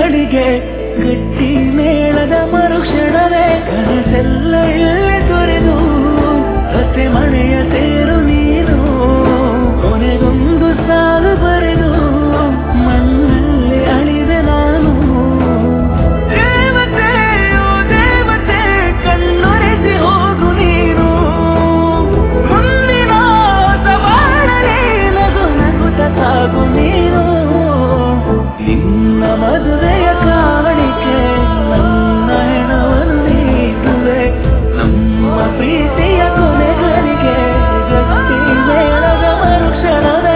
ಕೊನೆಗಳಿಗೆ ಗಟ್ಟಿ ಮೇಳದ ಮರುಕ್ಷಣವೇ ಕನಸೆಲ್ಲ ಇಲ್ಲೇ ತೊರೆದು ಹಸೆ ಮನೆಯ ಸೇರು ನೀನು ಕೊನೆಗೊಂದು ಸಾಲು ಬರೆದು ಮಣ್ಣಲ್ಲಿ ಅಳಿದೆ ನಾನು ದೇವತೆಯೋ ದೇವತೆ ಕಣ್ಣೊರೆಸಿ ಹೋಗು ನೀನು ಮುಂದಿನ ಸವಾಲಲ್ಲಿ ನಗು ನಗುತ್ತ ಸಾಗು ನೀನು ನಿನ್ನ ಮದುವೆಯ ಕಾಣಿಕೆ ನನ್ನ ಹೆಣವನ್ನು ನೀಡುವೆ ನಮ್ಮ ಪ್ರೀತಿಯ ಕೊನೆಗಳಿಗೆ ಗಟ್ಟಿ ಮೇಳದ ಮರುಕ್ಷಣವೇ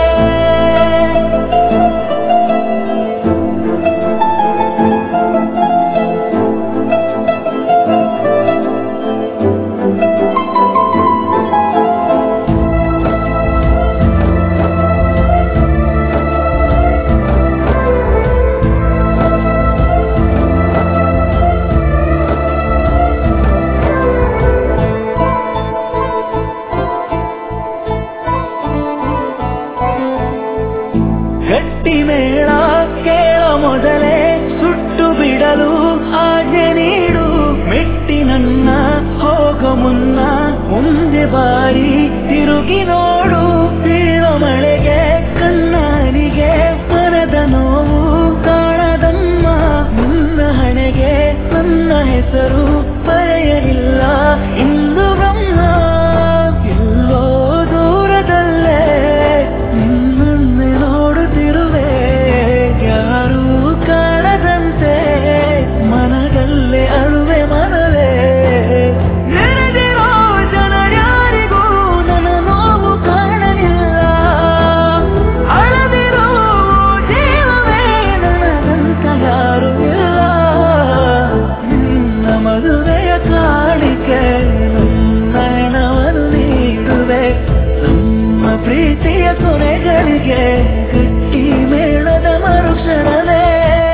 ಗಟ್ಟಿ ಮೇಳ ಕೇಳ ಮೊದಲೇ ಸುಟ್ಟು ಬಿಡಲು ಆಜ್ಞೆ ನೀಡು ಮೆಟ್ಟಿ ನನ್ನ ಹೋಗ ಮುನ್ನ ಮುಂದೆ ಬಾರಿ ತಿರುಗಿ ನೋಡು ಬೀಳೋ ಮಳೆಗೆ ಕಣ್ಣಾನಿಗೆ ಮನದ ನೋವು ಕಾಣದಮ್ಮ ನಿನ್ನ ಹಣೆಗೆ ನನ್ನ ಹೆಸರು ಬರೆಯಲಿಲ್ಲ ಇಂದು ಬ್ರಹ್ಮ ಎಲ್ಲೋ ದೂರದಲ್ಲೇ ನಿನ್ನನ್ನೇ ನೋಡುತ್ತಿರುವೆ ಯಾರೂ ಕಾಣದಂತೆ ಮನದಲ್ಲೇ ಅಳುವೆ ಮನವೇ ನೆನೆದಿರೋ ಜನ ಯಾರಿಗೂ ನನ್ನ ನೋವು ಕಾಣಲಿಲ್ಲ ಅಳದಿರೋ ಜೀವವೇ ನನಗಂತ ಯಾರು ಇಲ್ಲ ನಿನ್ನ ಮದುವೆಯ ಕಾಣಿಕೆ ನನ್ನ ಹೆಣವನ್ನು ನೀಡುವೆ ನಮ್ಮ ಪ್ರೀತಿಯ ಕೊನೆಗಳಿಗೆ ಗಟ್ಟಿ ಮೇಳದ ಮರುಕ್ಷಣವೇ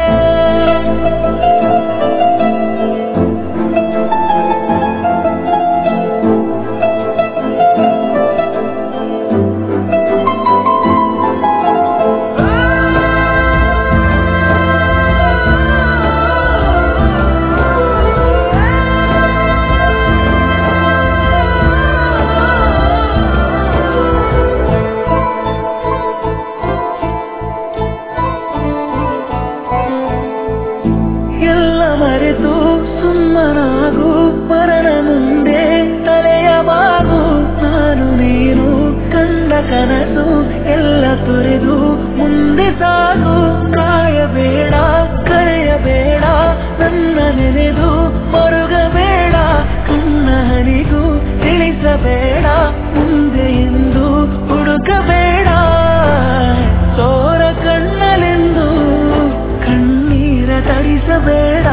ಎಲ್ಲ ಮರೆತು ಸುಮ್ಮನಾಗು ಮರಣ ಮುಂದೆ ತಲೆಯ ಬಾಗು ನಾನು ನೀನು ಕಂಡ ಕನಸು ಎಲ್ಲ ತೊರೆದು ಮುಂದೆ ಸಾಗು ಕಾಯಬೇಡ ಕರೆಯಬೇಡ ನನ್ನ ನೆನೆದು ಹೊರಗಬೇಡ ಕಣ್ಣ ಹನಿಗೂ ತಿಳಿಸಬೇಡ ಮುಂದೆ ಎಂದು ಹುಡುಕಬೇಡ ಸೋರ ಕಣ್ಣಲೆಂದು ಕಣ್ಣೀರ ತಡಿಸಬೇಡ